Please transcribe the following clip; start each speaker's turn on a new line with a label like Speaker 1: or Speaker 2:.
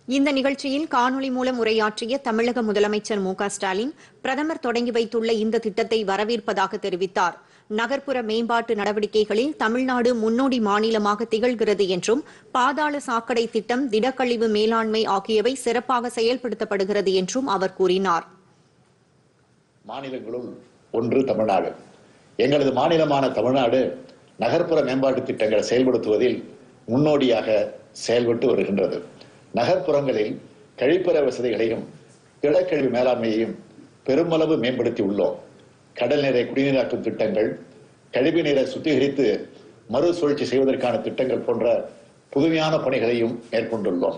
Speaker 1: இந்த நிகழ்ச்சியில் காணொலி மூலம் உரையாற்றிய தமிழக முதலமைச்சர் மு க ஸ்டாலின் பிரதமர் தொடங்கி வைத்துள்ள இந்த திட்டத்தை வரவேற்பதாக தெரிவித்தார் நகர்ப்புற மேம்பாட்டு நடவடிக்கைகளில் தமிழ்நாடு முன்னோடி மாநிலமாக திகழ்கிறது என்றும் பாதாள சாக்கடை திட்டம் திடக்கழிவு மேலாண்மை ஆகியவை சிறப்பாக செயல்படுத்தப்படுகிறது என்றும் அவர் கூறினார்
Speaker 2: மாநிலங்களுள் ஒன்று தமிழ்நாடு எங்களது மாநிலமான தமிழ்நாடு நகர்ப்புற மேம்பாட்டு திட்டங்களை செயல்படுத்துவதில் முன்னோடியாக செயல்பட்டு வருகின்றது நகர்ப்புறங்களில் கழிப்பற வசதிகளையும் திடக்கழிவு மேலாண்மையையும் பெருமளவு மேம்படுத்தி உள்ளோம் கடல் நீரை குடிநீராக்கும் திட்டங்கள் கழிவு நீரை சுத்திகரித்து மறுசுழற்சி செய்வதற்கான திட்டங்கள் போன்ற புதுமையான பணிகளையும் மேற்கொண்டுள்ளோம்